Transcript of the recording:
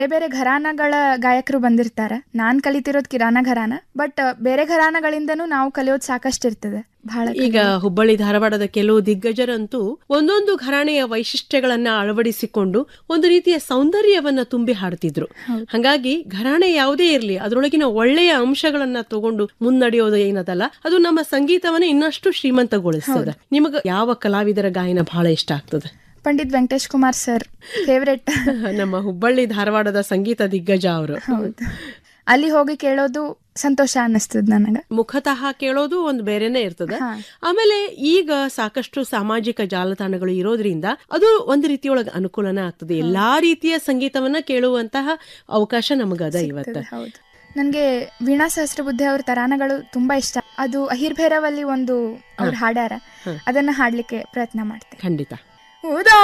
ಬೇರೆ ಬೇರೆ ಘರಾನಗಳ ಗಾಯಕರು ಬಂದಿರ್ತಾರ ನಾನ್ ಕಲಿತಿರೋದ್ ಕಿರಾನ ಘರಾನ ಬಟ್ ಬೇರೆ ಘರಾನಗಳಿಂದನೂ ನಾವು ಕಲಿಯೋದ್ ಸಾಕಷ್ಟು ಇರ್ತದೆ ಬಹಳ ಈಗ ಹುಬ್ಬಳ್ಳಿ ಧಾರವಾಡದ ಕೆಲವು ದಿಗ್ಗಜರಂತೂ ಒಂದೊಂದು ಘರಾಣೆಯ ವೈಶಿಷ್ಟ್ಯಗಳನ್ನ ಅಳವಡಿಸಿಕೊಂಡು ಒಂದು ರೀತಿಯ ಸೌಂದರ್ಯವನ್ನ ತುಂಬಿ ಹಾಡ್ತಿದ್ರು ಹಾಗಾಗಿ ಘರಾಣೆ ಯಾವುದೇ ಇರಲಿ ಅದರೊಳಗಿನ ಒಳ್ಳೆಯ ಅಂಶಗಳನ್ನ ತಗೊಂಡು ಮುನ್ನಡೆಯೋದು ಏನದಲ್ಲ ಅದು ನಮ್ಮ ಸಂಗೀತವನ್ನ ಇನ್ನಷ್ಟು ಶ್ರೀಮಂತಗೊಳಿಸ್ತದೆ ನಿಮಗ ಯಾವ ಕಲಾವಿದರ ಗಾಯನ ಬಹಳ ಇಷ್ಟ ಆಗ್ತದೆ ಪಂಡಿತ್ ವೆಂಕಟೇಶ್ ಕುಮಾರ್ ಸರ್ ಫೇವ್ರೆಟ್ ನಮ್ಮ ಹುಬ್ಬಳ್ಳಿ ಧಾರವಾಡದ ಸಂಗೀತ ದಿಗ್ಗಜ ಅವರು ಹೌದು ಅಲ್ಲಿ ಹೋಗಿ ಕೇಳೋದು ಸಂತೋಷ ಅನ್ನಿಸ್ತದ ನನಗ ಮುಖತಃ ಕೇಳೋದು ಒಂದು ಬೇರೆನೆ ಇರ್ತದೆ ಹಾ. ಆಮೇಲೆ ಈಗ ಸಾಕಷ್ಟು ಸಾಮಾಜಿಕ ಜಾಲತಾಣಗಳು ಇರೋದ್ರಿಂದ ಅದು ಒಂದು ರೀತಿಯೊಳಗೆ ಅನುಕೂಲನ ಆಗ್ತದೆ ಎಲ್ಲಾ ರೀತಿಯ ಸಂಗೀತವನ್ನ ಕೇಳುವಂತಹ ಅವಕಾಶ ನಮಗದ ಇವತ್ತು ಹೌದು ನನಗೆ ವೀಣಾ ಸಹಸ್ರಬುದ್ಧಿ ಅವ್ರ ತರಾನಗಳು ತುಂಬಾ ಇಷ್ಟ ಅದು ಅಹಿರ್ ಭೈರವಲ್ಲಿ ಒಂದು ಅವ್ರು ಹಾಡ್ಯಾರ ಅದನ್ನ ಹಾಡ್ಲಿಕ್ಕೆ ಪ್ರಯತ್ನ ಮಾಡ್ತೇನೆ ಖಂಡಿತ ಉದಾ